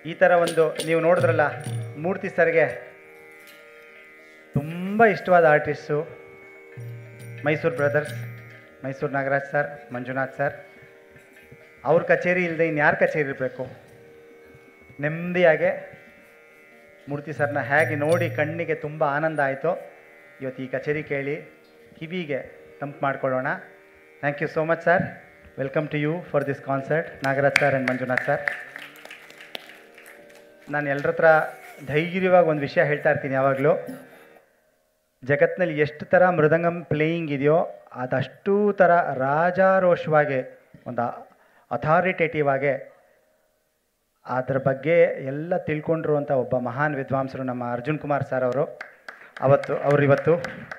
ಈ ಥರ ಒಂದು ನೀವು ನೋಡಿದ್ರಲ್ಲ ಮೂರ್ತಿ ಸರ್ಗೆ ತುಂಬ ಇಷ್ಟವಾದ artist Mysuru brothers Mysuru Nagaraj sir Manjunath sir ಅವ್ರ ಕಚೇರಿ ಇಲ್ಲದೆ ಇನ್ಯಾರ ಕಚೇರಿ ಇರಬೇಕು ನೆಮ್ಮದಿಯಾಗೆ ಮೂರ್ತಿ ಸರ್ನ ಹೇಗೆ ನೋಡಿ ಕಣ್ಣಿಗೆ ತುಂಬ ಆನಂದ ಆಯಿತು ಇವತ್ತು ಈ ಕಚೇರಿ ಕೇಳಿ ಕಿವಿಗೆ ತಂಪು ಮಾಡ್ಕೊಳ್ಳೋಣ thank you so much sir welcome to you for this concert Nagaraj sir and Manjunath sir ನಾನು ಎಲ್ಲರ ಹತ್ರ ಧೈರ್ಯವಾಗಿ ಒಂದು ವಿಷಯ ಹೇಳ್ತಾ ಇರ್ತೀನಿ ಯಾವಾಗಲೂ ಜಗತ್ತಿನಲ್ಲಿ ಎಷ್ಟು ಥರ ಮೃದಂಗಂ ಪ್ಲೇಯಿಂಗ್ ಇದೆಯೋ ಅದಷ್ಟು ಥರ ರಾಜಾರೋಷವಾಗಿ ಒಂದು ಅಥಾರಿಟೇಟಿವ್ ಆಗಿ ಅದ್ರ ಬಗ್ಗೆ ಎಲ್ಲ ತಿಳ್ಕೊಂಡಿರುವಂಥ ಒಬ್ಬ ಮಹಾನ್ ವಿದ್ವಾಂಸರು ನಮ್ಮ ಅರ್ಜುನ್ ಕುಮಾರ್ ಸರ್ ಅವರು ಅವತ್ತು ಅವರು ಇವತ್ತು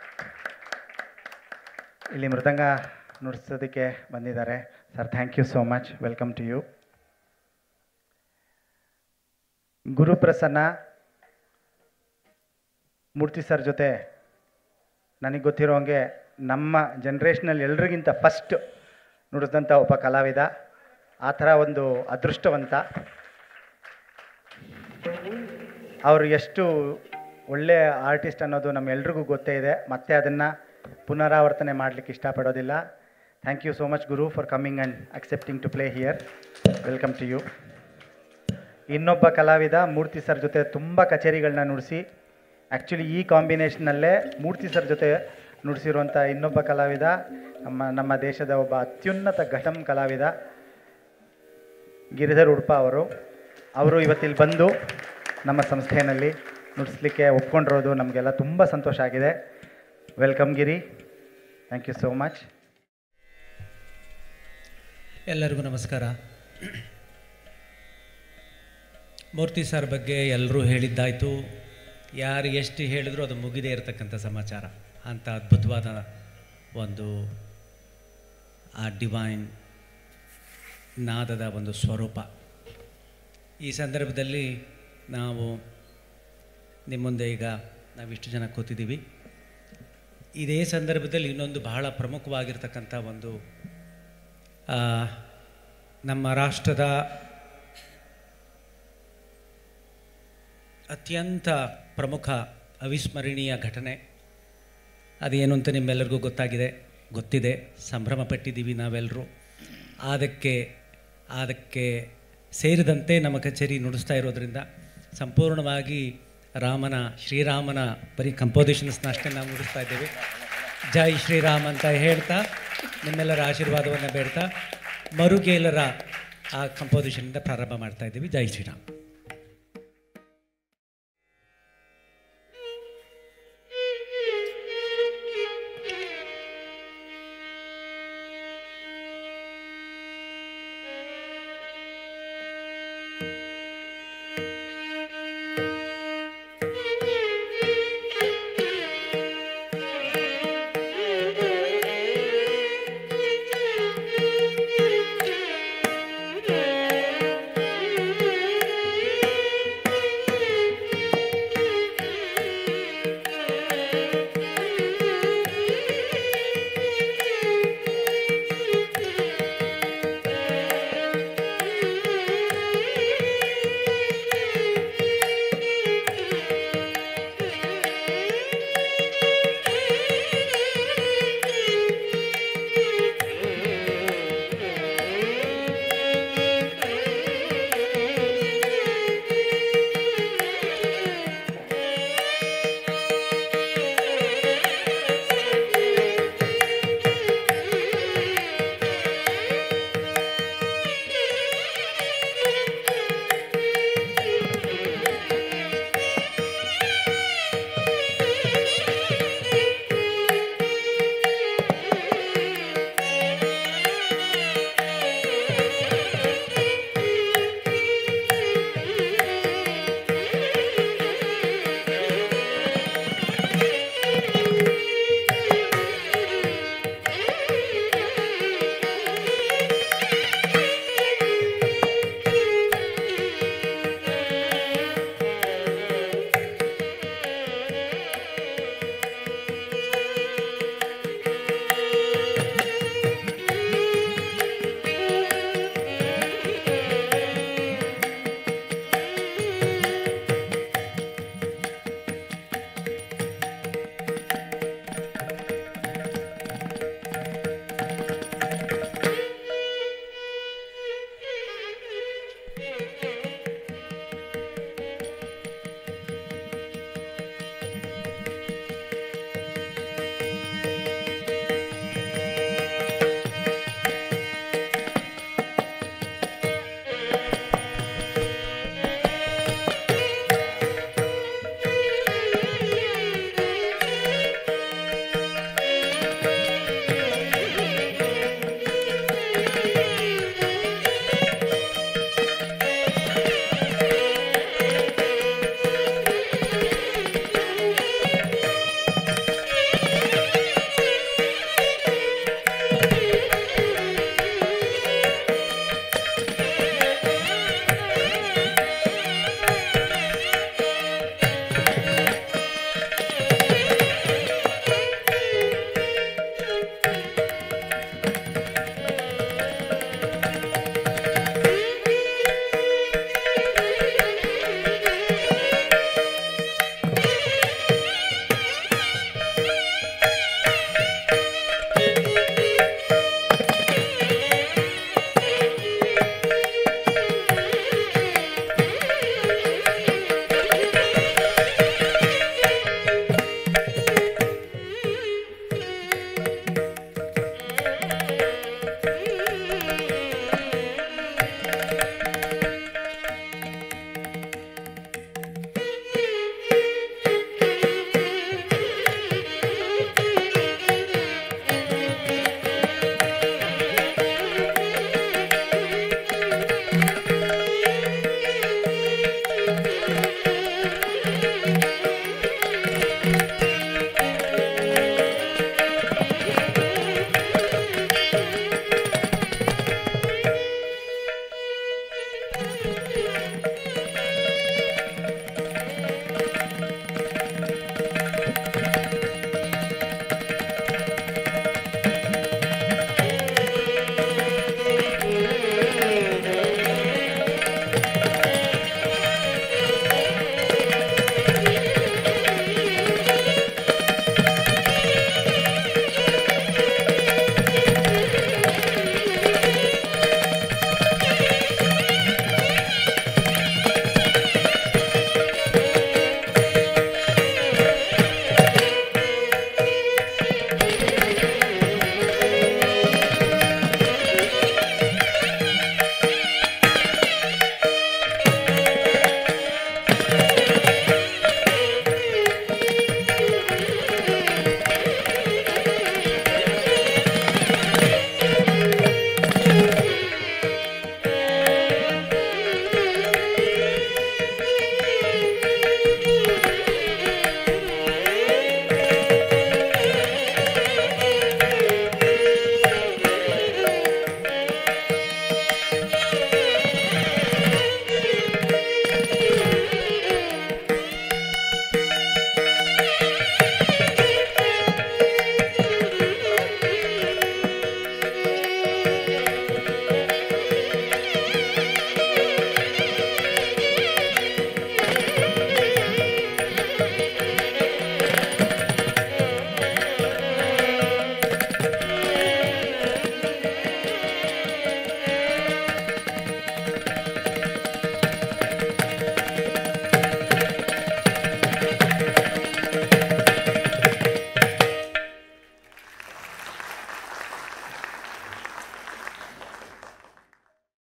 ಇಲ್ಲಿ ಮೃದಂಗ ನುಡಿಸೋದಕ್ಕೆ ಬಂದಿದ್ದಾರೆ sir thank you so much welcome to you Guruprasanna Murthy sir ಜೊತೆ ನನಗೆ ಗೊತ್ತಿರೋ ಹಂಗೆ ನಮ್ಮ ಜನ್ರೇಷನಲ್ಲಿ ಎಲ್ರಿಗಿಂತ ಫಸ್ಟ್ ನುಡಿಸಿದಂಥ ಒಬ್ಬ ಕಲಾವಿದ ಆ ಥರ ಒಂದು ಅದೃಷ್ಟವಂತ ಅವರು ಎಷ್ಟು ಒಳ್ಳೆಯ ಆರ್ಟಿಸ್ಟ್ ಅನ್ನೋದು ನಮ್ಮೆಲ್ರಿಗೂ ಗೊತ್ತೇ ಇದೆ ಮತ್ತೆ ಅದನ್ನು ಪುನರಾವರ್ತನೆ ಮಾಡಲಿಕ್ಕೆ ಇಷ್ಟಪಡೋದಿಲ್ಲ thank you so much Guru for coming and accepting to play here welcome to you ಇನ್ನೊಬ್ಬ ಕಲಾವಿದ ಮೂರ್ತಿ ಸರ್ ಜೊತೆ ತುಂಬ ಕಚೇರಿಗಳನ್ನ ನುಡಿಸಿ ಆ್ಯಕ್ಚುಲಿ ಈ ಕಾಂಬಿನೇಷನ್ನಲ್ಲೇ ಮೂರ್ತಿ ಸರ್ ಜೊತೆ ನುಡಿಸಿರುವಂಥ ಇನ್ನೊಬ್ಬ ಕಲಾವಿದ ನಮ್ಮ ನಮ್ಮ ದೇಶದ ಒಬ್ಬ ಅತ್ಯುನ್ನತ ಘಟಂ ಕಲಾವಿದ ಗಿರಿಧರ್ ಉಡುಪ ಅವರು ಅವರು ಇವತ್ತಿಲ್ಲಿ ಬಂದು ನಮ್ಮ ಸಂಸ್ಥೆಯಲ್ಲಿ ನುಡಿಸ್ಲಿಕ್ಕೆ ಒಪ್ಕೊಂಡಿರೋದು ನಮಗೆಲ್ಲ ತುಂಬ ಸಂತೋಷ ಆಗಿದೆ welcome Giri thank you so much ಎಲ್ಲರಿಗೂ ನಮಸ್ಕಾರ ಮೂರ್ತಿ ಸರ್ ಬಗ್ಗೆ ಎಲ್ಲರೂ ಹೇಳಿದ್ದಾಯಿತು ಯಾರು ಎಷ್ಟು ಹೇಳಿದ್ರು ಅದು ಮುಗಿದೇ ಇರತಕ್ಕಂಥ ಸಮಾಚಾರ ಅಂಥ ಅದ್ಭುತವಾದ ಒಂದು ಆ ಡಿವೈನ್ ನಾದದ ಒಂದು ಸ್ವರೂಪ ಈ ಸಂದರ್ಭದಲ್ಲಿ ನಾವು ನಿಮ್ಮ ಮುಂದೆ ಈಗ ನಾವಿಷ್ಟು ಜನ ಕೂತಿದ್ದೀವಿ ಇದೇ ಸಂದರ್ಭದಲ್ಲಿ ಇನ್ನೊಂದು ಬಹಳ ಪ್ರಮುಖವಾಗಿರ್ತಕ್ಕಂಥ ಒಂದು ಆ, ನಮ್ಮ ರಾಷ್ಟ್ರದ ಅತ್ಯಂತ ಪ್ರಮುಖ ಅವಿಸ್ಮರಣೀಯ ಘಟನೆ ಅದೇನು ಅಂತ ನಿಮ್ಮೆಲ್ಲರಿಗೂ ಗೊತ್ತಾಗಿದೆ ಗೊತ್ತಿದೆ ಸಂಭ್ರಮ ಪಟ್ಟಿದ್ದೀವಿ ನಾವೆಲ್ಲರೂ ಅದಕ್ಕೆ ಅದಕ್ಕೆ ಸೇರಿದಂತೆ ನಮ್ಮ ಕಚೇರಿ ನುಡಿಸ್ತಾ ಇರೋದ್ರಿಂದ ಸಂಪೂರ್ಣವಾಗಿ ರಾಮನ ಶ್ರೀರಾಮನ ಬರೀ ಕಂಪೋಸಿಷನ್ಸ್ನ ಅಷ್ಟೇ ನಾವು ನುಡಿಸ್ತಾ ಇದ್ದೇವೆ ಜೈ ಶ್ರೀರಾಮ್ ಅಂತ ಹೇಳ್ತಾ ನಿಮ್ಮೆಲ್ಲರ ಆಶೀರ್ವಾದವನ್ನು ಬೇಡ್ತಾ ಮರುಗೇಲರ ಆ ಕಂಪೋಸಿಷನಿಂದ ಪ್ರಾರಂಭ ಮಾಡ್ತಾ ಇದ್ದೀವಿ ಜೈ Shriram Thank you. Thank you.